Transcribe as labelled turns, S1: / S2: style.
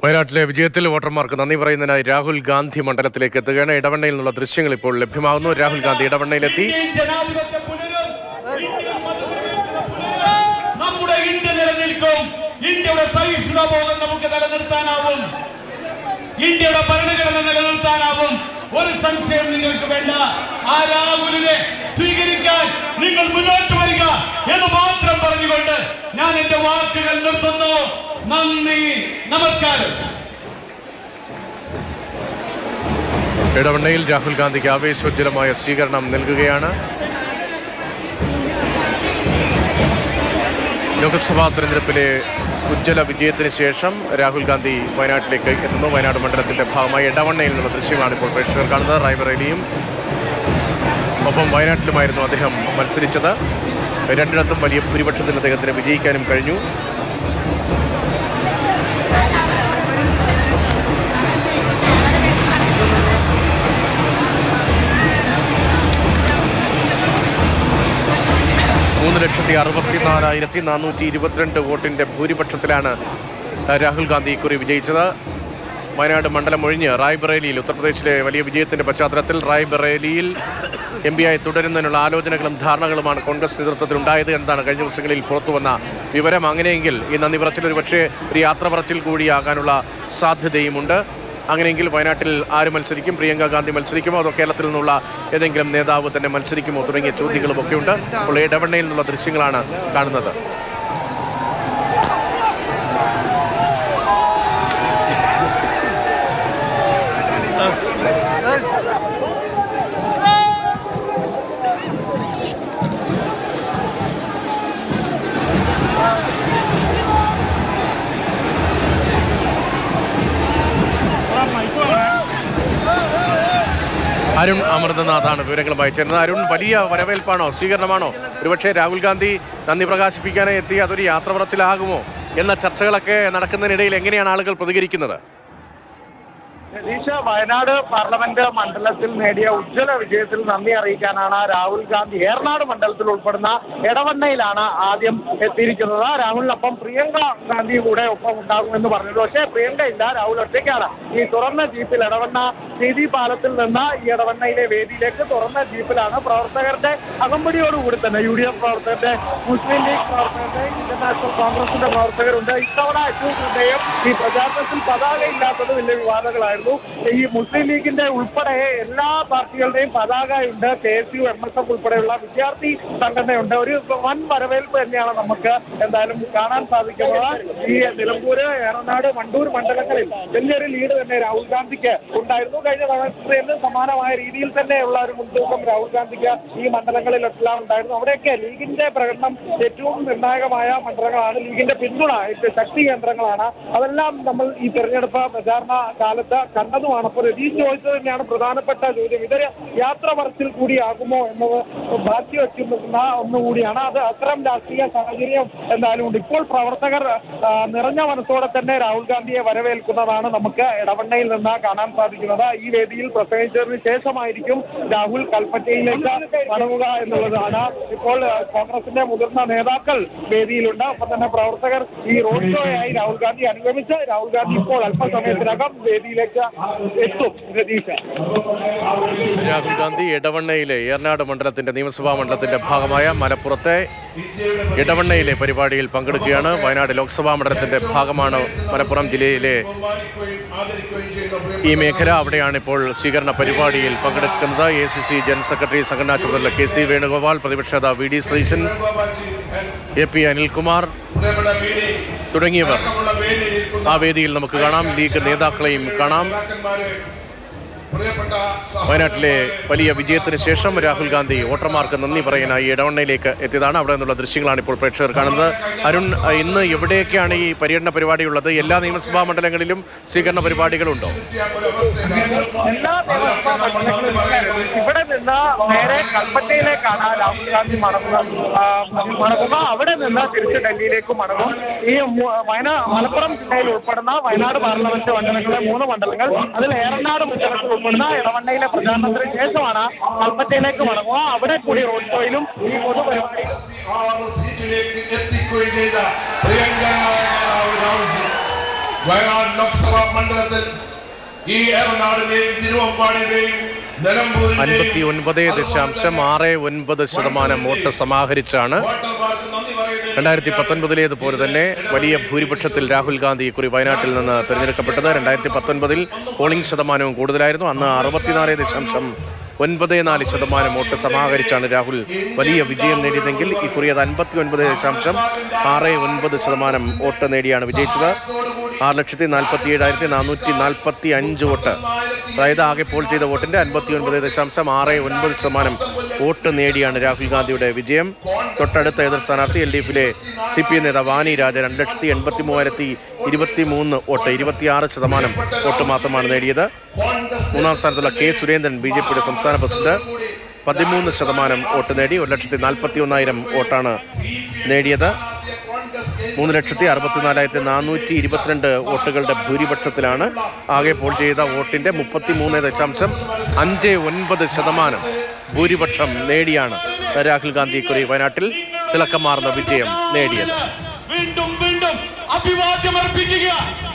S1: വയനാട്ടിലെ വിജയത്തിൽ വോട്ടർമാർക്ക് നന്ദി പറയുന്നതിനായി രാഹുൽ ഗാന്ധി മണ്ഡലത്തിലേക്ക് എത്തുകയാണ് ഇടവണ്ണയിൽ നിന്നുള്ള ദൃശ്യങ്ങൾ ഇപ്പോൾ ലഭ്യമാകുന്നു രാഹുൽ ഗാന്ധി ഇടവണ്ണയിലെത്തി
S2: ജനാധിപത്യ പുനരും നമ്മുടെ ഇന്ത്യ നിലനിൽക്കും ഇന്ത്യയുടെ സഹിഷ്ണുതാബോധം നമുക്ക് നിലനിർത്താനാവും ഇന്ത്യയുടെ ഭരണഘടന നിലനിർത്താനാവും ഒരു സംശയം നിങ്ങൾക്ക് വേണ്ട ആ രാഹുലിനെ സ്വീകരിക്കാൻ നിങ്ങൾ മുന്നോട്ട് വരിക എന്ന് മാത്രം പറഞ്ഞുകൊണ്ട് ഞാൻ എന്റെ വാക്കുകൾ നിർത്തുന്നു നന്ദി നമസ്കാരം
S1: ഇടവണ്ണയിൽ രാഹുൽ ഗാന്ധിക്ക് ആവേശോജ്വലമായ സ്വീകരണം നൽകുകയാണ് ലോക്സഭാ തെരഞ്ഞെടുപ്പിലെ ഉജ്ജ്വല വിജയത്തിന് ശേഷം രാഹുൽ ഗാന്ധി വയനാട്ടിലേക്ക് എത്തുന്നു വയനാട് മണ്ഡലത്തിന്റെ ഭാഗമായി ഇടവണ്ണയിൽ നിന്നുള്ള ദൃശ്യമാണ് ഇപ്പോൾ പ്രേക്ഷകർ കാണുന്നത് റായ്ബറേലിയും ഒപ്പം വയനാട്ടിലുമായിരുന്നു അദ്ദേഹം മത്സരിച്ചത് രണ്ടിടത്തും വലിയ ഭൂരിപക്ഷത്തിൽ അദ്ദേഹത്തിന് വിജയിക്കാനും കഴിഞ്ഞു മൂന്ന് ലക്ഷത്തി അറുപത്തിനാലായിരത്തി നാനൂറ്റി ഇരുപത്തിരണ്ട് വോട്ടിന്റെ ഭൂരിപക്ഷത്തിലാണ് രാഹുൽ ഗാന്ധി ഇക്കുറി വിജയിച്ചത് വയനാട് മണ്ഡലം ഒഴിഞ്ഞ് റായ്ബറേലിയിൽ ഉത്തർപ്രദേശിലെ വലിയ വിജയത്തിന്റെ പശ്ചാത്തലത്തിൽ റായ്ബറേലിയിൽ എം പിയായി തുടരുന്നതിനുള്ള ആലോചനകളും ധാരണകളുമാണ് കോൺഗ്രസ് നേതൃത്വത്തിൽ ഉണ്ടായത് എന്നാണ് കഴിഞ്ഞ ദിവസങ്ങളിൽ പുറത്തുവന്ന വിവരം അങ്ങനെയെങ്കിൽ ഈ നന്ദി പറച്ചിൽ ഒരു പക്ഷേ ഒരു യാത്ര പറച്ചിൽ കൂടിയാകാനുള്ള സാധ്യതയുമുണ്ട് അങ്ങനെയെങ്കിൽ വയനാട്ടിൽ ആര് മത്സരിക്കും പ്രിയങ്ക ഗാന്ധി മത്സരിക്കുമോ അതോ കേരളത്തിൽ നിന്നുള്ള ഏതെങ്കിലും നേതാവ് തന്നെ മത്സരിക്കുമോ തുടങ്ങിയ ചോദ്യങ്ങളും ഒക്കെ ഉണ്ട് അപ്പോൾ ഇടവണ്ണയിൽ നിന്നുള്ള ദൃശ്യങ്ങളാണ് കാണുന്നത് അരുൺ അമൃതനാഥാണ് വിവരങ്ങളുമായി ചേർന്നത് അരുൺ വലിയ വരവേൽപ്പാണോ സ്വീകരണമാണോ ഒരുപക്ഷെ രാഹുൽ ഗാന്ധി നന്ദി പ്രകാശിപ്പിക്കാനായി എത്തി അതൊരു യാത്ര പറച്ചിലാകുമോ എന്ന ചർച്ചകളൊക്കെ നടക്കുന്നതിനിടയിൽ എങ്ങനെയാണ് ആളുകൾ പ്രതികരിക്കുന്നത്
S3: രതീഷ വയനാട് പാർലമെന്റ് മണ്ഡലത്തിൽ നേടിയ ഉജ്ജ്വല വിജയത്തിൽ നന്ദി അറിയിക്കാനാണ് രാഹുൽ ഗാന്ധി ഏറനാട് മണ്ഡലത്തിൽ ഉൾപ്പെടുന്ന എടവണ്ണയിലാണ് ആദ്യം എത്തിയിരിക്കുന്നത് രാഹുലിനൊപ്പം പ്രിയങ്ക ഗാന്ധി കൂടെ ഒപ്പം ഉണ്ടാകുമെന്ന് പറഞ്ഞത് പക്ഷേ പ്രിയങ്ക ഇല്ല രാഹുൽ ഒറ്റയ്ക്കാണ് ഈ തുറന്ന ജീപ്പിൽ എടവണ്ണ സീതി പാലത്തിൽ നിന്ന് ഈ എടവണ്ണയിലെ വേദിയിലേക്ക് തുറന്ന ജീപ്പിലാണ് പ്രവർത്തകരുടെ അകമ്പടിയോടുകൂടി തന്നെ യു ഡി എഫ് പ്രവർത്തകരുടെ മുസ്ലിം ലീഗ് പ്രവർത്തകരുടെ ഇന്ത്യൻ നാഷണൽ കോൺഗ്രസിന്റെ പ്രവർത്തകരുണ്ട് ഇത്തവണ ഏറ്റവും ശ്രദ്ധേയം ഈ പ്രചാരണത്തിൽ പതാക ഇല്ലാത്തത് വലിയ വിവാദങ്ങളായിരുന്നു ഈ മുസ്ലിം ലീഗിന്റെ ഉൾപ്പെടെ എല്ലാ പാർട്ടികളുടെയും പതാകയുണ്ട് K S U M S F ഉൾപ്പെടെയുള്ള വിദ്യാർത്ഥി സംഘടനയുണ്ട് ഒരു വൻ വരവേൽപ്പ് തന്നെയാണ് നമുക്ക് എന്തായാലും കാണാൻ സാധിക്കുന്നത് ഈ നിലമ്പൂര് ഏറനാട് വണ്ടൂർ മണ്ഡലങ്ങളിൽ വലിയൊരു ലീഡ് തന്നെ രാഹുൽ ഗാന്ധിക്ക് ഉണ്ടായിരുന്നു കഴിഞ്ഞ തവണത്തിന് സമാനമായ രീതിയിൽ തന്നെയുള്ള ഒരു മുൻതൂക്കം രാഹുൽ ഗാന്ധിക്ക് ഈ മണ്ഡലങ്ങളിലെല്ലാം ഉണ്ടായിരുന്നു അവിടെയൊക്കെ ലീഗിന്റെ പ്രകടനം ഏറ്റവും നിർണായകമായ മണ്ഡലങ്ങളാണ് ലീഗിന്റെ പിന്തുണ ഏറ്റവും ശക്തി കേന്ദ്രങ്ങളാണ് അതെല്ലാം നമ്മൾ ഈ തെരഞ്ഞെടുപ്പ് പ്രചാരണ കാലത്ത് കണ്ടതുമാണ് അപ്പോൾ രതീഷ് ചോദിച്ചത് തന്നെയാണ് പ്രധാനപ്പെട്ട ചോദ്യം ഇതൊരു യാത്ര പറച്ചിൽ കൂടിയാകുമോ എന്നത് ബാക്കി വയ്ക്കുന്ന ഒന്നുകൂടിയാണ് അത് അത്തരം രാഷ്ട്രീയ സാഹചര്യം എന്തായാലും ഉണ്ട് ഇപ്പോൾ പ്രവർത്തകർ ആ, നിറഞ്ഞ മനസ്സോടെ തന്നെ രാഹുൽ ഗാന്ധിയെ വരവേൽക്കുന്നതാണ് നമുക്ക് ഇടവണ്ണയിൽ നിന്ന് കാണാൻ സാധിക്കുന്നത് ഈ വേദിയിൽ പ്രസംഗിച്ചതിന് ശേഷമായിരിക്കും രാഹുൽ കൽപ്പറ്റയിലേക്ക് മടങ്ങുക എന്നുള്ളതാണ് ഇപ്പോൾ ആ, കോൺഗ്രസിന്റെ മുതിർന്ന നേതാക്കൾ വേദിയിലുണ്ട് ഒപ്പം തന്നെ പ്രവർത്തകർ ഈ റോഡ് ഷോയായി രാഹുൽ ഗാന്ധി അനുഗമിച്ച് രാഹുൽ ഗാന്ധി ഇപ്പോൾ അല്പസമയത്തിനകം വേദിയിലേക്ക് എത്തും രതീഷ്
S1: രാഹുൽ ഗാന്ധി ഇടവണ്ണയിലെ ഏർനാട് മണ്ഡലത്തിന്റെ നിയമസഭാ മണ്ഡലത്തിന്റെ ഭാഗമായ മലപ്പുറത്തെ ഇടവണ്ണയിലെ പരിപാടിയിൽ പങ്കെടുക്കുകയാണ് വയനാട് ലോക്സഭാ മണ്ഡലത്തിന്റെ ഭാഗമാണ് മലപ്പുറം ജില്ലയിലെ ഈ മേഖല അവിടെയാണ് ഇപ്പോൾ സ്വീകരണ പരിപാടിയിൽ പങ്കെടുക്കുന്നത് A C C general secretary സംഘടനാ ചുമതല കെ സി വേണുഗോപാൽ പ്രതിപക്ഷ നേതാവ് V D Satheesan A P Anilkumar തുടങ്ങിയവർ ആ വേദിയിൽ നമുക്ക് കാണാം ലീഗ് നേതാക്കളെയും കാണാം വയനാട്ടിലെ വലിയ വിജയത്തിന് ശേഷം രാഹുൽ ഗാന്ധി വോട്ടർമാർക്ക് നന്ദി പറയാനായി ഇടവണ്ണയിലേക്ക് എത്തിയതാണ് അവിടെ നിന്നുള്ള ദൃശ്യങ്ങളാണ് ഇപ്പോൾ പ്രേക്ഷകർ കാണുന്നത് അരുൺ അഹ് ഇന്ന് എവിടെയൊക്കെയാണ് ഈ പര്യടന പരിപാടിയുള്ളത് എല്ലാ നിയമസഭാ മണ്ഡലങ്ങളിലും സ്വീകരണ പരിപാടികളുണ്ടോ
S3: എല്ലാ നിയമസഭാ മണ്ഡലങ്ങളിലും ഇവിടെ നിന്ന് നേരെ കൽപ്പറ്റയിലേക്കാണ് രാഹുൽ ഗാന്ധി മടങ്ങുന്നത് ആ, മടങ്ങുക അവിടെ നിന്ന് തിരിച്ച് ഡൽഹിയിലേക്ക് മടങ്ങും ഈ മു- വയനാ മലപ്പുറം ജില്ലയിൽ ഉൾപ്പെടുന്ന വയനാട് പാർലമെന്റ് മണ്ഡലങ്ങളിലെ മൂന്ന് മണ്ഡലങ്ങൾ അതിൽ ഏറനാട് മണ്ഡലത്തിൽ ഉൾപ്പെടുന്ന ഇടവണ്ണയിലെ പ്രചാരണത്തിന് ശേഷമാണ് കൽപ്പറ്റയിലേക്ക് മടങ്ങുക അവിടെ കൂടി റോഡ് ഷോയിലും ഈ പൊതുപരിപാടിയിലും
S2: ആറ് സീറ്റിലേക്ക് എത്തിക്കുകയും ചെയ്ത പ്രിയങ്ക രാഹുൽ
S4: വയനാട് ലോക്സഭാ മണ്ഡലത്തിൽ ഈ ഏറനാടിന്റെയും തിരുവമ്പാടിയുടെയും നിലമ്പൂരിന്റെയും
S1: അൻപത്തി ഒൻപത് ദശാംശം ആറ് ഒൻപത് ശതമാനം വോട്ട് സമാഹരിച്ചാണ്
S4: വോട്ടർമാർക്ക് നന്ദി പറയുന്നു
S1: രണ്ടായിരത്തി പത്തൊൻപതിലേതുപോലെ തന്നെ വലിയ ഭൂരിപക്ഷത്തിൽ രാഹുൽ ഗാന്ധി ഇക്കുറി വയനാട്ടിൽ നിന്ന് തിരഞ്ഞെടുക്കപ്പെട്ടത് രണ്ടായിരത്തി പത്തൊൻപതിൽ പോളിംഗ് ശതമാനവും കൂടുതലായിരുന്നു അന്ന് അറുപത്തിനാല് ദശാംശം ഒൻപത് നാല് ശതമാനം വോട്ട് സമാഹരിച്ചാണ് രാഹുൽ വലിയ വിജയം നേടിയതെങ്കിൽ ഇക്കുറി അത് അൻപത്തി ഒൻപത് ദശാംശം ആറ് ഒൻപത് ശതമാനം വോട്ട് നേടിയാണ് വിജയിച്ചത് ആറ് ലക്ഷത്തി നാൽപ്പത്തി ഏഴായിരത്തി നാനൂറ്റി നാൽപ്പത്തി അഞ്ച് വോട്ട് അതായത് ആകെ പോൾ ചെയ്ത വോട്ടിന്റെ അൻപത്തി ഒൻപത് ദശാംശം ആറ് ഒൻപത് ശതമാനം വോട്ട് നേടിയാണ് രാഹുൽ ഗാന്ധിയുടെ വിജയം തൊട്ടടുത്ത എതിർ സ്ഥാനാർത്ഥി എൽ ഡി എഫിലെ സി പി എം നേതാവ് വാനി രാജ രണ്ട് ലക്ഷത്തി എൺപത്തി മൂവായിരത്തി ഇരുപത്തി മൂന്ന് വോട്ട് ഇരുപത്തിയാറ് ശതമാനം വോട്ട് മാത്രമാണ് നേടിയത് മൂന്നാം സ്ഥാനത്തുള്ള കെ സുരേന്ദ്രൻ ബി ജെ പിയുടെ സംസ്ഥാന പ്രസിഡന്റ് പതിമൂന്ന് ശതമാനം വോട്ട് നേടി ഒരു ലക്ഷത്തി നാൽപ്പത്തി ഒന്നായിരം വോട്ടാണ് നേടിയത് മൂന്ന് ലക്ഷത്തി അറുപത്തിനാലായിരത്തി നാനൂറ്റി ഇരുപത്തിരണ്ട് വോട്ടുകളുടെ ഭൂരിപക്ഷത്തിലാണ് ആകെ പോൾ ചെയ്ത വോട്ടിന്റെ മുപ്പത്തി മൂന്ന് ദശാംശം അഞ്ച് ഒൻപത് ശതമാനം ഭൂരിപക്ഷം നേടിയാണ് രാഹുൽ ഗാന്ധി ഇക്കുറി വയനാട്ടിൽ തിളക്കമാർന്ന വിജയം നേടിയത്
S2: വീണ്ടും വീണ്ടും അഭിവാദ്യം അർപ്പിക്കുക